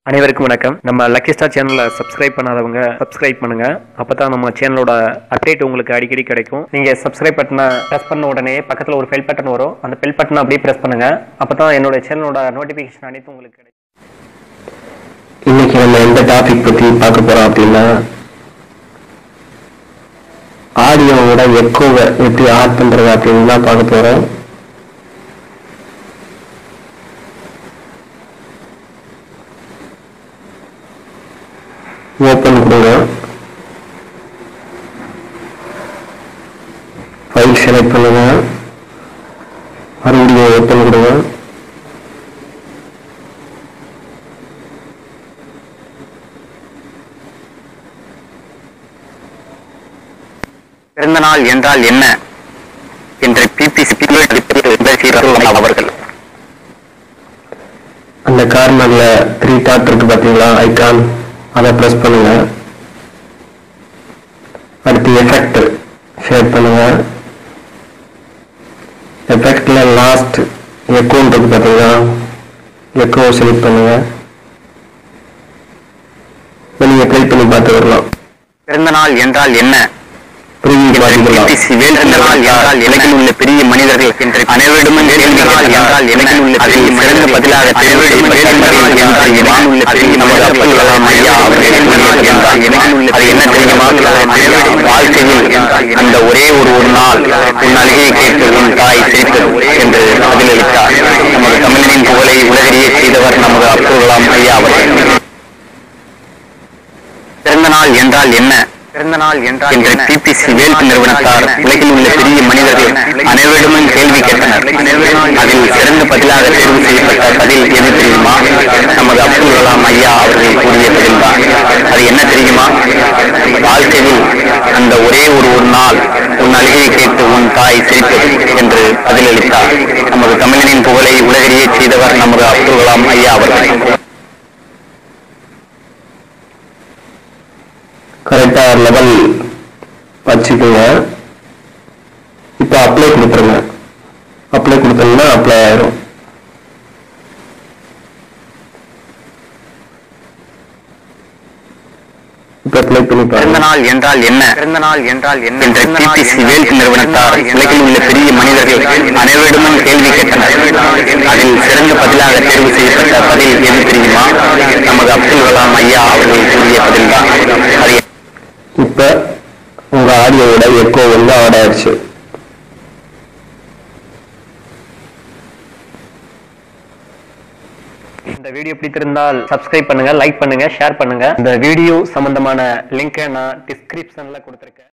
அனைவருக்கும் வணக்கம் நம்ம லக்கி ஸ்டார் சேனலை சப்ஸ்கிரைப் பண்ணாதவங்க சப்ஸ்கிரைப் பண்ணுங்க அப்பதான் நம்ம சேனலோட அப்டேட் உங்களுக்கு அடிக்கடி கிடைக்கும் நீங்க சப்ஸ்கிரைப் பட்டனை பிரஸ் பண்ண உடனே பக்கத்துல ஒரு பெல் பட்டன் வரும் அந்த பெல் பட்டனை அப்படியே பிரஸ் பண்ணுங்க அப்பதான் என்னோட சேனலோட நோட்டிபிகேஷன் அனைத்தும் உங்களுக்கு கிடைக்கும் இன்னைக்கு நம்ம எந்த டாபிக் பத்தி பார்க்க போறோம் அப்படின்னா ஆடியோவோட எக்கோவை எப்படி ஆட் பண்றது அப்படின்னு தான் பார்க்க போறோம் ஓப்பன் கொடுங்க ஃபைல் செலக்ட் பண்ணுங்க மறுபடியும் ஓப்பன் கொடுங்க பிறந்த நாள் என்றால் என்ன என்ற பிபிசி அவர்கள் அந்த கார்னர்ல த்ரீ டாட் இருக்கு பாத்தீங்களா ஐகான் அதை பிரஸ் பண்ணுங்க அடுத்து எஃபெக்ட் ஷேர் பண்ணுங்க எஃபெக்ட்ல லாஸ்ட் எக்கோன் இருக்கு பாத்தீங்களா எக்கோ செலக்ட் பண்ணுங்க இப்ப நீங்க ட்ரை பண்ணி பார்த்து வரலாம் பிறந்த நாள் என்றால் என்ன புரிஞ்சு பார்த்துக்கலாம் பிபிசி பிறந்த நாள் என்றால் உலகில் உள்ள பெரிய மனிதர்கள் என்று அனைவரிடமும் பிறந்த நாள் என்றால் உலகில் உள்ள பெரிய சிறந்த பதிலாக தேர்வு செய்யப்பட்டார்கள் என்றால் இறைவன் உள்ள பெரிய நமது அப்துல் கலாம் ஐயா அவர்கள் கூறியது என்றால் இறைவன் உள்ள அது என்ன தெரியுமா வாழ்க்கையில் அந்த ஒரே ஒரு ஒரு நாள் உன் அழுகையை கேட்டு உன் தாய் சிரித்தது என்று பதிலளித்தார் நமது தமிழனின் புகழை உலகிலேயே செய்தவர் நமது அப்துல் கலாம் ஐயா அவர்கள் பிறந்த நாள் என்றால் என்ன பிறந்த நாள் என்றால் என்ற பிபிசி வேல்ட் நிறுவனத்தார் உலகில் உள்ள பெரிய மனிதர்கள் அனைவரிடமும் கேள்வி கேட்டனர் அதில் சிறந்த பதிலாக தேர்வு செய்யப்பட்ட பதில் எது தெரியுமா நமது அப்துல் கலாம் ஐயா அவர்கள் கூறிய பதில்தான் அது என்ன தெரியுமா வாழ்க்கையில் அந்த ஒரே ஒரு ஒரு நாள் உன் அழுகையை கேட்டு உன் தாய் சிரித்தது என்று பதிலளித்தார் நமது தமிழனின் புகழை உலகிலேயே செய்தவர் நமது அப்துல் கலாம் ஐயா அவர்கள் கரெக்டா லெவல் வச்சுக்கோங்க இப்போ அப்ளை கொடுத்துருங்க அப்ளை கொடுத்தோம்னா அப்ளை ஆயிரும் இப்போ அப்ளை பண்ணி பிறந்த பாருங்க நாள் என்றால் என்ன பிறந்த நாள் என்றால் என்ன என்ற பிபிசி வேல்ட் நிறுவனத்தார் உலகில் உள்ள பெரிய மனிதர்கள் அனைவரிடமும் கேள்வி கேட்டனர் அதில் சிறந்த பதிலாக தேர்வு செய்யப்பட்ட பதில் எது தெரியுமா நமது அப்துல் கலாம் ஐயா அவர்கள் கூறிய பதில்தான் அது இப்போ உங்க ஆடியோவோட எக்கோ வந்து ஆட் ஆயிடுச்சு இந்த வீடியோ பிடித்திருந்தால் சப்ஸ்கிரைப் பண்ணுங்க லைக் பண்ணுங்க ஷேர் பண்ணுங்க இந்த வீடியோ சம்பந்தமான லிங்கை நான் டிஸ்கிரிப்ஷன்ல கொடுத்துருக்கேன்